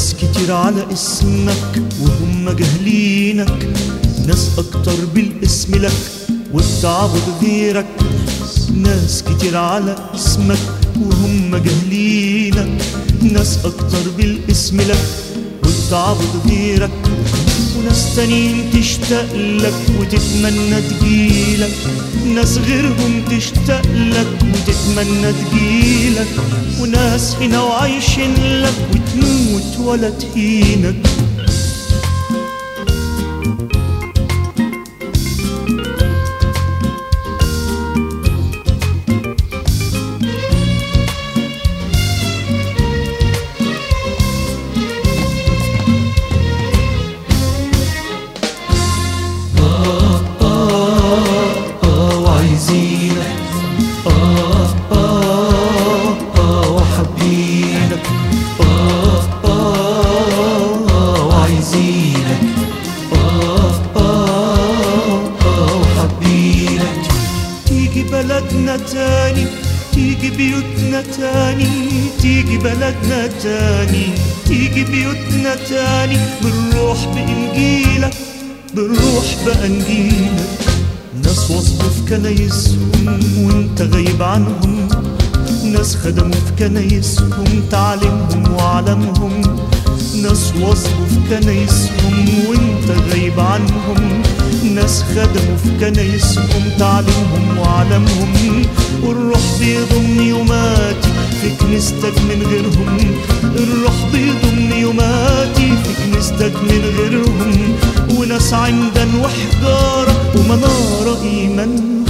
ناس كتير على اسمك وهم جاهلينك ناس اكتر بالاسم لك وبتعبد غيرك ناس كتير على اسمك وهم جاهلينك ناس اكتر بالاسم لك وبتعبد غيرك وناس تانيين تشتاق لك وتتمنى تجيلك ناس غيرهم تشتاق لك وتتمنى تجيلك وناس هنا وعايشين لك وتموت ولا تهينك آه وعايزينك آه آه آه وحابينك آه آه آه وعايزينك آه آه آه وحابينك تيجي بلدنا تاني تيجي بيوتنا تاني تيجي بلدنا تاني تيجي بيوتنا تاني بنروح بإنجيلك بنروح بأنجيلك ناس وصلوا في كنايسهم وانت غايب عنهم ناس خدموا في كنايسهم تعليمهم وعلمهم ناس وصلوا في كنايسهم وانت غايب عنهم ناس خدموا في كنايسهم تعليمهم وعلمهم والروح بيضم يوماتي في كنيستك من غيرهم الروح بيضم يوماتي في كنيستك من غيرهم وناس عمدا وحجارة ومنارة إيمانهم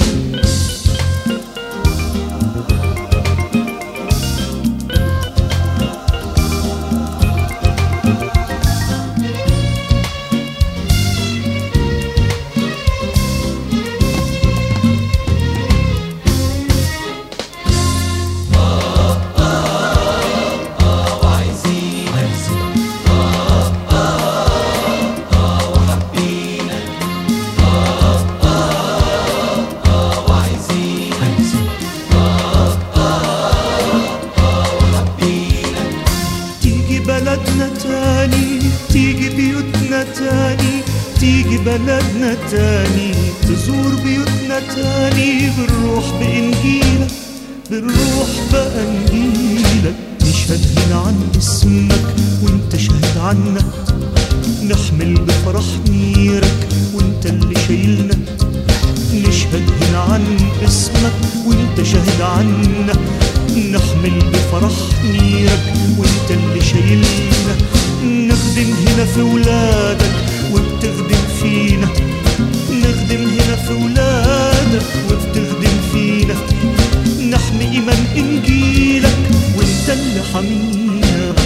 تيجي بلدنا تاني تيجي بيوتنا تاني تيجي بلدنا تاني تزور بيوتنا تاني بنروح بإنجيلك بنروح بأنجيلك نشهد هنا عن اسمك وانت شاهد عنا نحمل بفرح نيرك وانت اللي شايلنا نشهد هنا عن اسمك وانت شاهد عنا نحمل بفرح نيرك وانت اللي شايلنا نخدم هنا في ولادك وبتخدم فينا نخدم هنا في ولادك وبتخدم فينا نحمي ايمان انجيلك وانت اللي حمينا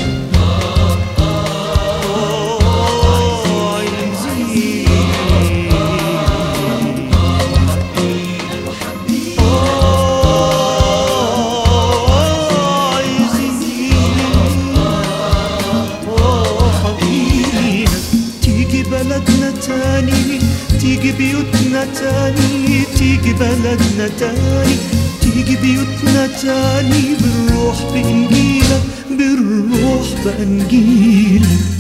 تيجي بلدنا تاني تيجي بيوتنا تاني تيجي بلدنا تاني تيجي بيوتنا تاني بنروح بإنجيلك بنروح بأنجيلك